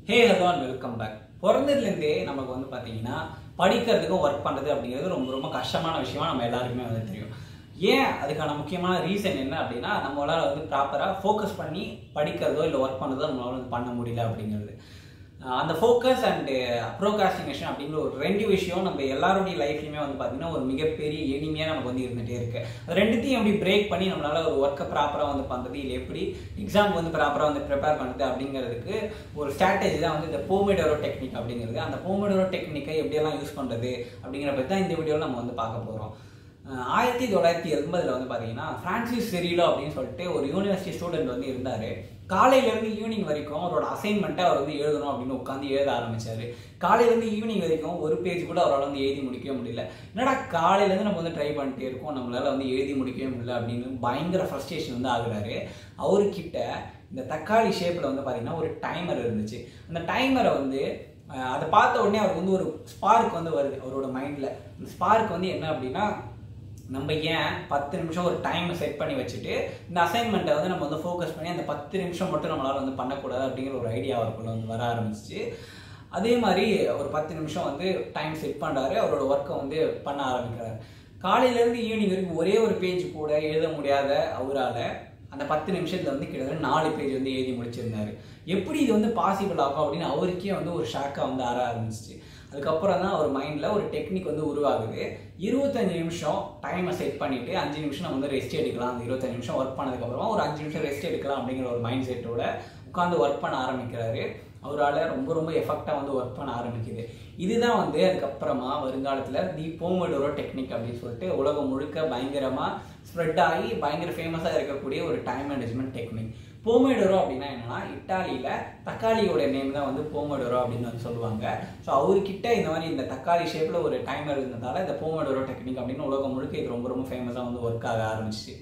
hey hello and welcome back பிறந்ததுலேருந்தே நமக்கு வந்து பார்த்தீங்கன்னா படிக்கிறதுக்கும் ஒர்க் பண்ணுறது அப்படிங்கிறது ரொம்ப ரொம்ப கஷ்டமான விஷயமா நம்ம எல்லாருக்குமே வந்து தெரியும் ஏன் அதுக்கான முக்கியமான ரீசன் என்ன அப்படின்னா நம்மளால வந்து ப்ராப்பராக ஃபோக்கஸ் பண்ணி படிக்கிறதோ இல்லை ஒர்க் பண்ணுறதோ நம்மளால வந்து பண்ண முடியல அப்படிங்கிறது ஆஹ் அந்த ஃபோக்கஸ் அண்டு ப்ரோகாஸ்டினேஷன் அப்படிங்கிற ஒரு ரெண்டு விஷயம் நம்ம எல்லாருடைய லைஃப்லையுமே வந்து பார்த்தீங்கன்னா ஒரு மிகப்பெரிய எளிமையாக நமக்கு வந்து இருந்துகிட்டே இருக்கு அது ரெண்டுத்தையும் எப்படி பிரேக் பண்ணி நம்மளால ஒரு ஒர்க்கை ப்ராப்பராக வந்து பண்ணுறது இல்லை எப்படி எக்ஸாம் வந்து ப்ராப்பராக வந்து ப்ரிப்பேர் பண்ணுறது அப்படிங்கிறதுக்கு ஒரு ஸ்ட்ராட்டஜி தான் வந்து இந்த போமிடோரோ டெக்னிக் அப்படிங்கிறது அந்த போமிடோரோ டெக்னிக்கை எப்படியெல்லாம் யூஸ் பண்ணுறது அப்படிங்கிற பற்றி தான் இந்த வீடியோவில் நம்ம வந்து பார்க்க போகிறோம் ஆயிரத்தி தொள்ளாயிரத்தி எண்பதுல வந்து பார்த்தீங்கன்னா ஃப்ரான்சிஸ் செரிலோ அப்படின்னு சொல்லிட்டு ஒரு யூனிவர்சிட்டி ஸ்டூடெண்ட் வந்து இருந்தார் காலையிலேருந்து ஈவினிங் வரைக்கும் அவரோட அசைன்மெண்ட்டை அவர் வந்து எழுதணும் அப்படின்னு உட்காந்து எழுத ஆரம்பிச்சாரு காலையிலேருந்து ஈவினிங் வரைக்கும் ஒரு பேஜ் கூட அவரால் வந்து எழுதி முடிக்கவே முடியல என்னடா காலையிலேருந்து நம்ம வந்து ட்ரை பண்ணிட்டே இருக்கோம் நம்மளால வந்து எழுதி முடிக்கவே முடியல அப்படின்னு பயங்கர ஃப்ரஸ்ட்ரேஷன் வந்து ஆகுறாரு அவர்கிட்ட இந்த தக்காளி ஷேப்பில் வந்து பார்த்தீங்கன்னா ஒரு டைமர் இருந்துச்சு அந்த டைமரை வந்து அஹ், அதை பார்த்த உடனே அவருக்கு வந்து ஒரு ஸ்பார்க் வந்து வருது அவரோட மைண்டில் இந்த ஸ்பார்க் வந்து என்ன அப்படின்னா நம்ம ஏன் பத்து நிமிஷம் ஒரு டைம் செட் பண்ணி வச்சுட்டு இந்த அசைன்மெண்ட்டை வந்து நம்ம வந்து ஃபோக்கஸ் பண்ணி அந்த பத்து நிமிஷம் மட்டும் நம்மளால வந்து பண்ணக்கூடாது அப்படிங்கிற ஒரு ஐடியா அவருக்குள்ள வந்து வர ஆரம்பிச்சிச்சு அதே மாதிரி ஒரு பத்து நிமிஷம் வந்து டைம் செட் பண்ணுறாரு அவரோட ஒர்க்கை வந்து பண்ண ஆரம்பிக்கிறாரு காலையிலேருந்து ஈவினிங் வரைக்கும் ஒரே ஒரு பேஜ் கூட எழுத முடியாத அவரால் அந்த பத்து நிமிஷத்துல வந்து கிட்டத்தட்ட நாலு பேஜ் வந்து எழுதி முடிச்சிருந்தாரு எப்படி இது வந்து பாசிபிள் ஆகும் அப்படின்னு அவருக்கே வந்து ஒரு ஷாக்காக வந்து ஆற ஆரம்பிச்சிச்சு அதுக்கப்புறம் தான் அவர் மைண்டில் ஒரு டெக்னிக் வந்து உருவாகுது இருபத்தஞ்சு நிமிஷம் டைமை செட் பண்ணிட்டு அஞ்சு நிமிஷம் நம்ம வந்து ரெஸ்ட் எடுக்கலாம் அந்த இருபத்தஞ்சு நிமிஷம் ஒர்க் பண்ணதுக்கப்புறமா ஒரு அஞ்சு நிமிஷம் ரெஸ்ட் எடுக்கலாம் அப்படிங்கிற ஒரு மைண்ட் செட்டோட உட்காந்து ஒர்க் பண்ண ஆரம்பிக்கிறாரு அவரால் ரொம்ப ரொம்ப எஃபெக்டாக வந்து ஒர்க் பண்ண ஆரம்பிக்குது இதுதான் வந்து அதுக்கப்புறமா வருங்காலத்தில் தி போமடோரோ டெக்னிக் அப்படின்னு சொல்லிட்டு உலகம் முழுக்க பயங்கரமாக ஸ்ப்ரெட் ஆகி பயங்கர ஃபேமஸாக இருக்கக்கூடிய ஒரு டைம் மேனேஜ்மெண்ட் டெக்னிக் போமேடோரோ அப்படின்னா என்னன்னா இட்டாலியில் தக்காளியோட நேம் தான் வந்து போமேடோரோ அப்படின்னு வந்து சொல்லுவாங்க ஸோ அவர்கிட்ட இந்த மாதிரி இந்த தக்காளி ஷேப்பில் ஒரு டைமர் இருந்ததால இந்த போமேடோரோ டெக்னிக் அப்படின்னு உலகம் முழுக்க இது ரொம்ப ரொம்ப ஃபேமஸாக வந்து ஒர்க் ஆக ஆரம்பிச்சிச்சு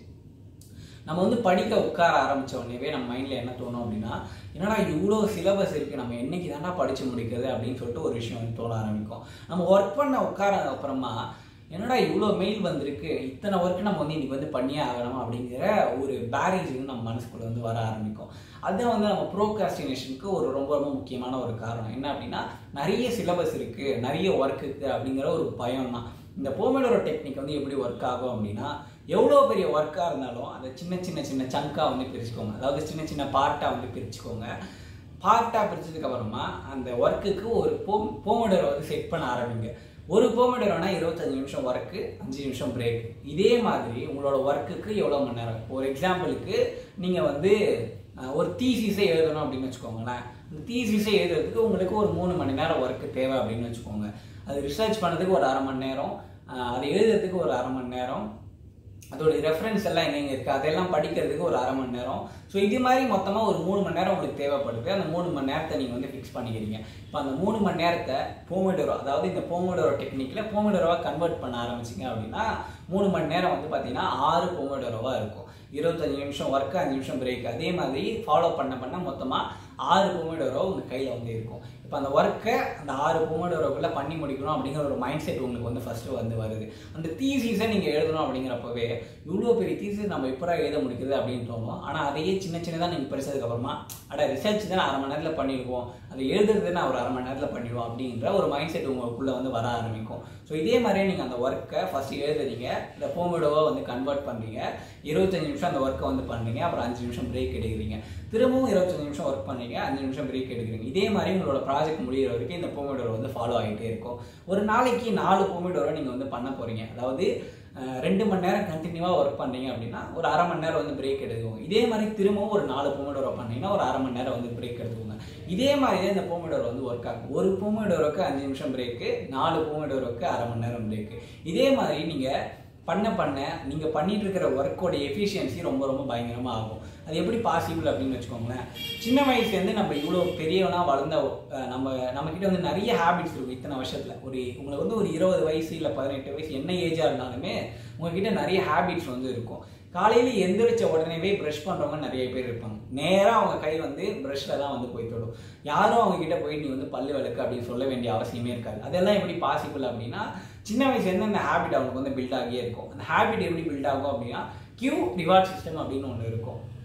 நம்ம வந்து படிக்க உட்கார ஆரம்பிச்ச உடனேவே நம்ம மைண்டில் என்ன தோணும் அப்படின்னா என்னடா இவ்வளோ சிலபஸ் இருக்குது நம்ம என்னைக்கு தாண்டா படித்து முடிக்கிறது அப்படின்னு சொல்லிட்டு ஒரு விஷயம் வந்து தோண ஆரம்பிக்கும் நம்ம ஒர்க் பண்ண உட்கார அப்புறமா என்னடா இவ்வளோ மெயில் வந்திருக்கு இத்தனை ஒர்க் நம்ம வந்து இன்னைக்கு வந்து பண்ணியே ஆகணும் அப்படிங்கிற ஒரு பேரேஜ் வந்து நம்ம மனசுக்குள்ள வந்து வர ஆரம்பிக்கும் அதுதான் வந்து நம்ம ப்ரோகாஸ்டினேஷனுக்கு ஒரு ரொம்ப ரொம்ப முக்கியமான ஒரு காரணம் என்ன அப்படின்னா நிறைய சிலபஸ் இருக்குது நிறைய ஒர்க் இருக்குது அப்படிங்கிற ஒரு பயம் தான் இந்த போமெடோரோ டெக்னிக் வந்து எப்படி ஒர்க் ஆகும் அப்படின்னா எவ்வளோ பெரிய ஒர்க்காக இருந்தாலும் அதை சின்ன சின்ன சின்ன சங்காக வந்து பிரிச்சுக்கோங்க அதாவது சின்ன சின்ன பார்ட்டாக வந்து பிரிச்சுக்கோங்க பார்ட்டாக பிரிச்சதுக்கு அப்புறமா அந்த ஒர்க்குக்கு ஒரு போ போமோடரை வந்து செட் பண்ண ஆரம்பிங்க ஒரு போமோடரோனா இருபத்தஞ்சு நிமிஷம் ஒர்க்கு அஞ்சு நிமிஷம் பிரேக் இதே மாதிரி உங்களோட ஒர்க்குக்கு எவ்வளோ மணி நேரம் ஒரு எக்ஸாம்பிளுக்கு நீங்கள் வந்து அஹ், ஒரு தீசிஸை எழுதணும் அப்படின்னு வச்சுக்கோங்களேன் அந்த தீசிஸை எழுதுறதுக்கு உங்களுக்கு ஒரு மூணு மணி நேரம் ஒர்க்கு தேவை அப்படின்னு வச்சுக்கோங்க அது ரிசர்ச் பண்ணதுக்கு ஒரு அரை மணி நேரம் அஹ், அதை எழுதுறதுக்கு ஒரு அரை மணி நேரம் அதோட ரெஃபரன்ஸ் எல்லாம் எங்கெங்க இருக்குது அதெல்லாம் படிக்கிறதுக்கு ஒரு அரை மணி நேரம் ஸோ இது மாதிரி மொத்தமாக ஒரு மூணு மணி நேரம் உங்களுக்கு தேவைப்படுது அந்த மூணு மணி நேரத்தை நீங்கள் வந்து ஃபிக்ஸ் பண்ணிக்கிறீங்க இப்போ அந்த மூணு மணி நேரத்தை போமோடோரோ அதாவது இந்த போமோடோரோ டெக்னிக்கில் போமோடோரோவாக கன்வெர்ட் பண்ண ஆரம்பிச்சிங்க அப்படின்னா மூணு மணி நேரம் வந்து பார்த்தீங்கன்னா ஆறு போமோடோரோவாக இருக்கும் இருபத்தஞ்சு நிமிஷம் ஒர்க்கு அஞ்சு நிமிஷம் பிரேக் அதே மாதிரி ஃபாலோ பண்ண பண்ண மொத்தமாக ஆறு பொமோடோரோ உங்கள் கையில் வந்து இருக்கும் இப்போ அந்த ஒர்க்கை அந்த ஆறு பொமோடோரோக்குள்ளே பண்ணி முடிக்கணும் அப்படிங்கிற ஒரு மைண்ட் செட் உங்களுக்கு வந்து ஃபஸ்ட்டு வந்து வருது அந்த தீசீஸை நீங்கள் எழுதணும் அப்படிங்கிறப்பவே இவ்வளோ பெரிய தீசீஸ் நம்ம எப்படா எழுத முடிக்கிறது அப்படின்னு தோணும் ஆனால் அதையே சின்ன சின்னதாக நீங்கள் படிச்சதுக்கப்புறமா அட ரிசர்ச் தான் அரை மணி நேரத்தில் பண்ணிடுவோம் அதை எழுதுறது நான் ஒரு அரை மணி நேரத்தில் பண்ணிடுவோம் அப்படின்ற ஒரு மைண்ட் செட் உங்களுக்குள்ளே வந்து வர ஆரம்பிக்கும் ஸோ இதே மாதிரியே நீங்கள் அந்த ஒர்க்கை ஃபஸ்ட்டு எழுதுறீங்க இந்த போமோடோவை வந்து கன்வெர்ட் பண்ணுறீங்க இருபத்தஞ்சு நிமிஷம் அந்த ஒர்க்கை வந்து பண்ணுறீங்க அப்புறம் அஞ்சு நிமிஷம் பிரேக் எடுக்கிறீங்க திரும்பவும் இருபத்தஞ்சு நிமிஷம் ஒர்க் பண்ணீங்க அஞ்சு நிமிஷம் பிரேக் எடுக்கிறீங்க இதே மாதிரி உங்களோட ப்ராஜெக்ட் முடியிற வரைக்கும் இந்த போமோடோரோ வந்து ஃபாலோ ஆகிட்டே இருக்கும் ஒரு நாளைக்கு நாலு போமோடோரோ நீங்கள் வந்து பண்ண போகிறீங்க அதாவது அஹ், ரெண்டு மணி நேரம் கண்டினியூவாக ஒர்க் பண்ணீங்க அப்படின்னா ஒரு அரை மணி நேரம் வந்து பிரேக் எடுத்துக்கோங்க இதே மாதிரி திரும்பவும் ஒரு நாலு போமோடோரோ பண்ணீங்கன்னா ஒரு அரை மணி நேரம் வந்து பிரேக் எடுத்துக்கோங்க இதே மாதிரி தான் இந்த போமோடோரோ வந்து ஒர்க் ஆகும் ஒரு போமோடோரோக்கு அஞ்சு நிமிஷம் பிரேக்கு நாலு போமோடோரோக்கு அரை மணி நேரம் பிரேக்கு இதே மாதிரி நீங்கள் பண்ண பண்ண நீங்கள் பண்ணிட்டு இருக்கிற ஒர்க்கோட எஃபிஷியன்சி ரொம்ப ரொம்ப பயங்கரமாக ஆகும் அது எப்படி பாசிபிள் அப்படின்னு வச்சுக்கோங்களேன் சின்ன வயசுலேருந்து நம்ம இவ்வளோ பெரியவனா வளர்ந்த அஹ், நம்ம நம்மக்கிட்ட வந்து நிறைய ஹேபிட்ஸ் இருக்கும் இத்தனை வருஷத்தில் ஒரு உங்களுக்கு வந்து ஒரு இருபது வயசு இல்லை பதினெட்டு வயசு என்ன ஏஜாக இருந்தாலுமே உங்ககிட்ட நிறைய ஹேபிட்ஸ் வந்து இருக்கும் காலையில் எந்திரிச்ச உடனேவே ப்ரஷ் பண்ணுறவங்க நிறைய பேர் இருப்பாங்க நேராக அவங்க கை வந்து ப்ரஷ்ல தான் வந்து போய் தொடும் யாரும் அவங்க கிட்ட போய் நீ வந்து பல்லு விளக்கு அப்படின்னு சொல்ல வேண்டிய அவசியமே இருக்காது அதெல்லாம் எப்படி பாசிபிள் அப்படின்னா சின்ன வயசுலேருந்து அந்த ஹேபிட் அவங்களுக்கு வந்து பில்ட் ஆகியே இருக்கும் அந்த ஹேபிட் எப்படி பில்ட் ஆகும் அப்படின்னா கியூ ரிவார்ட் சிஸ்டம் அப்படின்னு ஒன்று இருக்கும்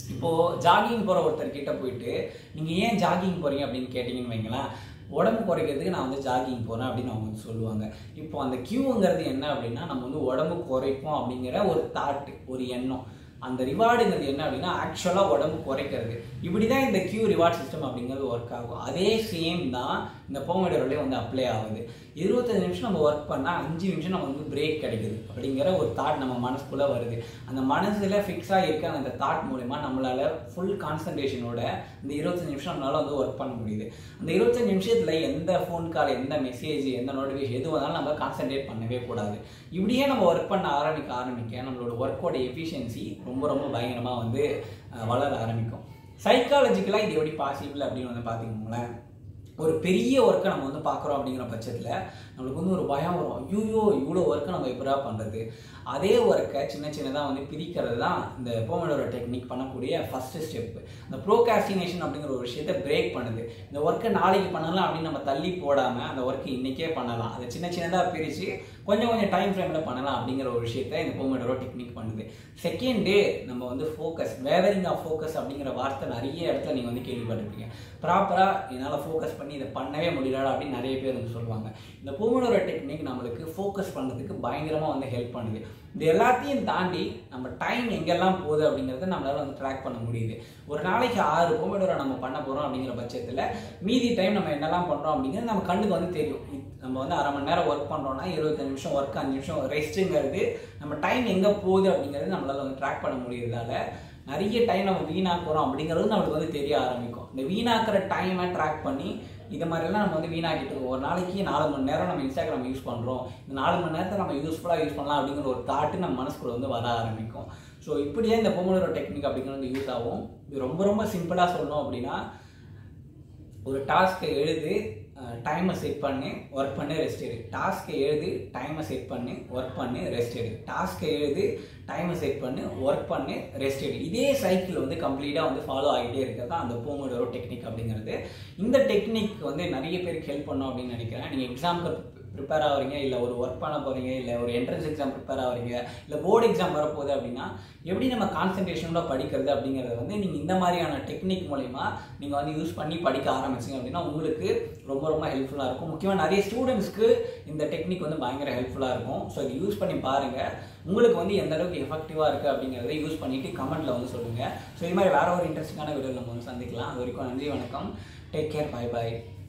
இப்போது ஜாகிங் போகிற ஒருத்தர் கிட்ட போயிட்டு நீங்கள் ஏன் ஜாகிங் போகிறீங்க அப்படின்னு கேட்டிங்கன்னு வைங்களேன் உடம்பு குறைக்கிறதுக்கு நான் வந்து ஜாகிங் போகிறேன் அப்படின்னு அவங்க வந்து சொல்லுவாங்க இப்போ அந்த கியூங்கிறது என்ன அப்படின்னா நம்ம வந்து உடம்பு குறைப்போம் அப்படிங்கிற ஒரு தாட் ஒரு எண்ணம் அந்த ரிவார்டுங்கிறது என்ன அப்படின்னா ஆக்சுவலாக உடம்பு குறைக்கிறது இப்படி தான் இந்த கியூ ரிவார்ட் சிஸ்டம் அப்படிங்கிறது ஒர்க் ஆகும் அதே சேம் தான் இந்த போமேடோரிலே வந்து அப்ளை ஆகுது இருபத்தஞ்சு நிமிஷம் நம்ம ஒர்க் பண்ணால் அஞ்சு நிமிஷம் நம்ம வந்து பிரேக் கிடைக்குது அப்படிங்கிற ஒரு தாட் நம்ம மனசுக்குள்ளே வருது அந்த மனசில் ஃபிக்ஸாக இருக்க அந்த தாட் மூலயமா நம்மளால் ஃபுல் கான்சன்ட்ரேஷனோட இந்த இருபத்தஞ்சு நிமிஷம் நம்மளால் வந்து ஒர்க் பண்ண முடியுது அந்த இருபத்தஞ்சு நிமிஷத்தில் எந்த ஃபோன் கால் எந்த மெசேஜ் எந்த நோட்டிஃபிகேஷன் எது வந்தாலும் நம்ம கான்சன்ட்ரேட் பண்ணவே கூடாது இப்படியே நம்ம ஒர்க் பண்ண ஆரம்பிக்க ஆரம்பிக்க நம்மளோட ஒர்க்கோட எஃபிஷியன்சி ரொம்ப ரொம்ப பயங்கரமாக வந்து அஹ், வளர ஆரம்பிக்கும் சைக்காலஜிக்கலாக இது எப்படி பாசிபிள் அப்படின்னு வந்து பார்த்துக்கோங்களேன் ஒரு பெரிய ஒர்க்கை நம்ம வந்து பார்க்குறோம் அப்படிங்கிற பட்சத்தில் நம்மளுக்கு வந்து ஒரு பயம் வரும் ஐயோ இவ்வளோ ஒர்க்கை நம்ம எப்படா பண்ணுறது அதே ஒர்க்கை சின்ன சின்னதாக வந்து பிரிக்கிறது தான் இந்த போமடோர டெக்னிக் பண்ணக்கூடிய ஃபஸ்ட்டு ஸ்டெப் இந்த ப்ரோகாஸ்டினேஷன் அப்படிங்கிற ஒரு விஷயத்தை பிரேக் பண்ணுது இந்த ஒர்க்கை நாளைக்கு பண்ணலாம் அப்படின்னு நம்ம தள்ளி போடாமல் அந்த ஒர்க்கை இன்றைக்கே பண்ணலாம் அதை சின்ன சின்னதாக பிரித்து கொஞ்சம் கொஞ்சம் டைம் ஃப்ரேமில் பண்ணலாம் அப்படிங்கிற ஒரு விஷயத்தை இந்த போமடோரோ டெக்னிக் பண்ணுது செகண்ட் டே நம்ம வந்து ஃபோக்கஸ் வேதரிங் ஆஃப் ஃபோக்கஸ் அப்படிங்கிற வார்த்தை நிறைய இடத்துல நீங்கள் வந்து கேள்விப்பட்டிருப்பீங்க ப்ராப்பராக என்னால் ஃபோக்கஸ் பண்ணி இதை பண்ணவே முடியலடா அப்படின்னு நிறைய பேர் வந்து சொல்லுவாங்க இந்த போமடோரோ டெக்னிக் நம்மளுக்கு ஃபோக்கஸ் பண்ணுறதுக்கு பயங்கரமாக வந்து ஹெல்ப் பண்ணுது இது எல்லாத்தையும் தாண்டி நம்ம டைம் எங்கெல்லாம் போகுது அப்படிங்கிறத நம்மளால வந்து ட்ராக் பண்ண முடியுது ஒரு நாளைக்கு ஆறு போமடோரோ நம்ம பண்ண போகிறோம் அப்படிங்கிற பட்சத்தில் மீதி டைம் நம்ம என்னெல்லாம் பண்ணுறோம் அப்படிங்கிறது நம்ம கண்ணுக்கு வந்து தெரியும் இ- நம்ம வந்து அரை மணி நேரம் ஒர்க் பண்ணுறோம்னா இருபத்தஞ்சு நிமிஷம் ஒர்க் அஞ்சு நிமிஷம் ரெஸ்ட்டுங்கிறது நம்ம டைம் எங்கே போகுது அப்படிங்கிறது நம்மளால வந்து ட்ராக் பண்ண முடியறதால நிறைய டைம் நம்ம வீணாக்குறோம் அப்படிங்கிறது நம்மளுக்கு வந்து தெரிய ஆரம்பிக்கும் இந்த வீணாக்குற டைமை ட்ராக் பண்ணி இது மாதிரிலாம் நம்ம வந்து வீணாக்கிட்டு இருக்கோம் ஒரு நாளைக்கு நாலு மணி நேரம் நம்ம இன்ஸ்டாகிராம் யூஸ் பண்ணுறோம் இந்த நாலு மணி நேரத்தை நம்ம யூஸ்ஃபுல்லாக யூஸ் பண்ணலாம் அப்படிங்கிற ஒரு தாட்டு நம்ம மனசுக்குள்ள வந்து வர ஆரம்பிக்கும் ஸோ இப்படியே இந்த பொம்மலோட டெக்னிக் அப்படிங்கிறது யூஸ் ஆகும் இது ரொம்ப ரொம்ப சிம்பிளாக சொல்லணும் அப்படின்னா ஒரு டாஸ்க்கை எழுது டைமை செட் பண்ணி ஒர்க் பண்ணி ரெஸ்ட் எடு டாஸ்க்கை எழுது டைமை செட் பண்ணி ஒர்க் பண்ணி ரெஸ்ட் எடு டாஸ்க்கை எழுது டைமை செட் பண்ணி ஒர்க் பண்ணி ரெஸ்ட் எடு இதே சைக்கிள் வந்து கம்ப்ளீட்டாக வந்து ஃபாலோ ஆகிட்டே இருக்கிறது தான் அந்த போமோடோரோ டெக்னிக் அப்படிங்கிறது இந்த டெக்னிக் வந்து நிறைய பேருக்கு ஹெல்ப் பண்ணும் அப்படின்னு நினைக்கிறேன் நீங்கள் எக்ஸாமுக்கு ப்ரிப்பேர் ஆகிறீங்க இல்லை ஒரு ஒர்க் பண்ண போகிறீங்க இல்லை ஒரு என்ட்ரன்ஸ் எக்ஸாம் ப்ரிப்பேர் ஆகிறீங்க இல்லை போர்டு எக்ஸாம் வரப்போகுது அப்படின்னா எப்படி நம்ம கான்சன்ட்ரேஷனோட படிக்கிறது அப்படிங்கிறத வந்து நீங்கள் இந்த மாதிரியான டெக்னிக் மூலயமா நீங்கள் வந்து யூஸ் பண்ணி படிக்க ஆரம்பிச்சிங்க அப்படின்னா உங்களுக்கு ரொம்ப ரொம்ப ஹெல்ப்ஃபுல்லாக இருக்கும் முக்கியமாக நிறைய ஸ்டூடெண்ட்ஸ்க்கு இந்த டெக்னிக் வந்து பயங்கர ஹெல்ப்ஃபுல்லாக இருக்கும் ஸோ இது யூஸ் பண்ணி பாருங்கள் உங்களுக்கு வந்து எந்த அளவுக்கு எஃபெக்டிவாக இருக்குது அப்படிங்கிறத யூஸ் பண்ணிவிட்டு கமெண்ட்டில் வந்து சொல்லுங்கள் ஸோ இது மாதிரி வேற ஒரு இன்ட்ரெஸ்டிங்கான வீடியோ நம்ம வந்து சந்திக்கலாம் அது வரைக்கும் நன்றி வணக்கம் டேக் கேர் பை பை